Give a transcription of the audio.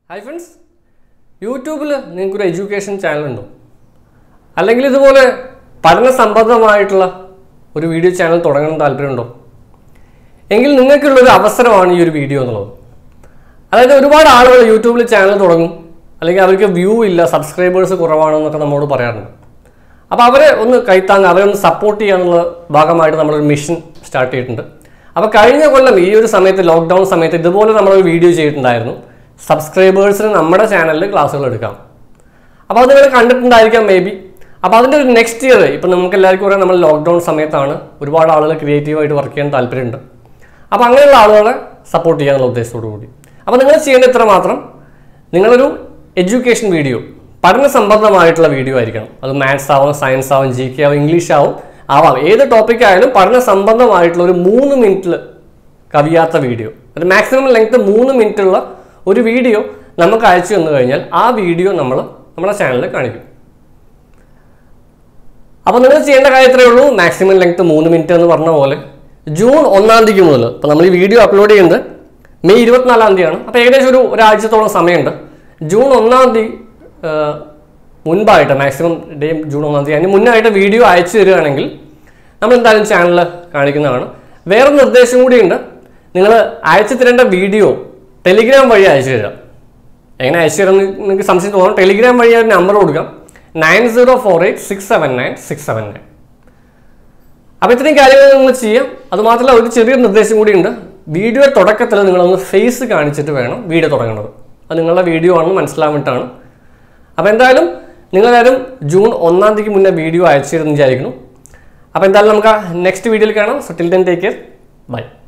hi friends യൂട്യൂബിൽ നിങ്ങൾക്കൊരു education ചാനലുണ്ടോ അല്ലെങ്കിൽ ഇതുപോലെ പഠന സംബന്ധമായിട്ടുള്ള ഒരു വീഡിയോ ചാനൽ തുടങ്ങണം താല്പര്യമുണ്ടോ എങ്കിൽ നിങ്ങൾക്കുള്ളൊരു അവസരമാണ് ഈ ഒരു വീഡിയോ എന്നുള്ളത് അതായത് ഒരുപാട് ആളുകൾ യൂട്യൂബിൽ ചാനൽ തുടങ്ങും അല്ലെങ്കിൽ അവർക്ക് വ്യൂ ഇല്ല സബ്സ്ക്രൈബേഴ്സ് കുറവാണെന്നൊക്കെ നമ്മളോട് പറയാറുണ്ട് അപ്പോൾ അവരെ ഒന്ന് കൈത്താങ്ങ് അവരെ ഒന്ന് സപ്പോർട്ട് ചെയ്യാനുള്ള ഭാഗമായിട്ട് നമ്മളൊരു മിഷൻ സ്റ്റാർട്ട് ചെയ്തിട്ടുണ്ട് അപ്പോൾ കഴിഞ്ഞ കൊല്ലം ഈ ഒരു സമയത്ത് ലോക്ക്ഡൗൺ സമയത്ത് ഇതുപോലെ നമ്മളൊരു വീഡിയോ ചെയ്തിട്ടുണ്ടായിരുന്നു സബ്സ്ക്രൈബേഴ്സിന് നമ്മുടെ ചാനലിൽ ക്ലാസ്സുകൾ എടുക്കാം അപ്പോൾ അത് നിങ്ങൾ കണ്ടിട്ടുണ്ടായിരിക്കാം മേ ബി അപ്പോൾ അതിൻ്റെ ഒരു നെക്സ്റ്റ് ഇയർ ഇപ്പം നമുക്ക് എല്ലാവർക്കും അറിയാം നമ്മൾ ലോക്ക്ഡൗൺ സമയത്താണ് ഒരുപാട് ആളുകൾ ക്രിയേറ്റീവായിട്ട് വർക്ക് ചെയ്യാൻ താല്പര്യമുണ്ട് അപ്പോൾ അങ്ങനെയുള്ള ആളുകളെ സപ്പോർട്ട് ചെയ്യാനുള്ള ഉദ്ദേശത്തോടു കൂടി അപ്പോൾ നിങ്ങൾ ചെയ്യേണ്ട ഇത്ര മാത്രം നിങ്ങളൊരു എഡ്യൂക്കേഷൻ വീഡിയോ പഠന സംബന്ധമായിട്ടുള്ള വീഡിയോ ആയിരിക്കണം അത് മാത്സ് ആവും സയൻസ് ആവും ജി കെ ആവും ഇംഗ്ലീഷ് ആവും ആവാം ഏത് ടോപ്പിക് ആയാലും പഠന സംബന്ധമായിട്ടുള്ള ഒരു മൂന്ന് മിനിറ്റിൽ കവിയാത്ത വീഡിയോ അത് മാക്സിമം ലെങ്ത് മൂന്ന് മിനിറ്റുള്ള ഒരു വീഡിയോ നമുക്ക് അയച്ചു തന്നു കഴിഞ്ഞാൽ ആ വീഡിയോ നമ്മൾ നമ്മുടെ ചാനലിൽ കാണിക്കും അപ്പോൾ നിങ്ങൾ ചെയ്യേണ്ട കാര്യത്രേ ഉള്ളൂ മാക്സിമം ലെങ്ത് മൂന്ന് മിനിറ്റ് എന്ന് പറഞ്ഞ പോലെ ജൂൺ ഒന്നാം തീയതി മുതൽ ഇപ്പോൾ നമ്മൾ ഈ വീഡിയോ അപ്ലോഡ് ചെയ്യുന്നത് മെയ് ഇരുപത്തിനാലാം തീയതിയാണ് അപ്പോൾ ഏകദേശം ഒരു ഒരാഴ്ചത്തോളം സമയമുണ്ട് ജൂൺ ഒന്നാം തീയതി ആ, മുൻപായിട്ട് മാക്സിമം ഡേ ജൂൺ ഒന്നാം തീയതി അതിന് മുന്നായിട്ട് വീഡിയോ അയച്ചു തരികയാണെങ്കിൽ നമ്മൾ എന്തായാലും ചാനലിൽ കാണിക്കുന്നതാണ് വേറെ നിർദ്ദേശം കൂടിയുണ്ട് നിങ്ങൾ അയച്ചു തരേണ്ട വീഡിയോ ടെലിഗ്രാം വഴി അയച്ചു തരാം എങ്ങനെ അയച്ചു തരാം നിങ്ങൾക്ക് സംശയം തോന്നാം ടെലിഗ്രാം വഴി ഒരു നമ്പർ കൊടുക്കാം nine zero four eight six seven nine six seven nine അപ്പോൾ ഇത്രയും കാര്യങ്ങൾ നിങ്ങൾ ചെയ്യാം അതുമാത്രമല്ല ഒരു ചെറിയ നിർദ്ദേശം കൂടിയുണ്ട് വീഡിയോ തുടക്കത്തിൽ നിങ്ങളൊന്ന് ഫേസ് കാണിച്ചിട്ട് വേണം വീഡിയോ തുടങ്ങേണ്ടത് അത് നിങ്ങളുടെ വീഡിയോ ആണെന്ന് മനസ്സിലാൻ വേണ്ടിയിട്ടാണ് അപ്പോൾ എന്തായാലും നിങ്ങളാരും ജൂൺ ഒന്നാം തീയതിക്ക് മുന്നേ വീഡിയോ അയച്ചു തരുമെന്ന് വിചാരിക്കുന്നു അപ്പോൾ എന്തായാലും നമുക്ക് നെക്സ്റ്റ് വീഡിയോയിൽ കാണാം so till then take care by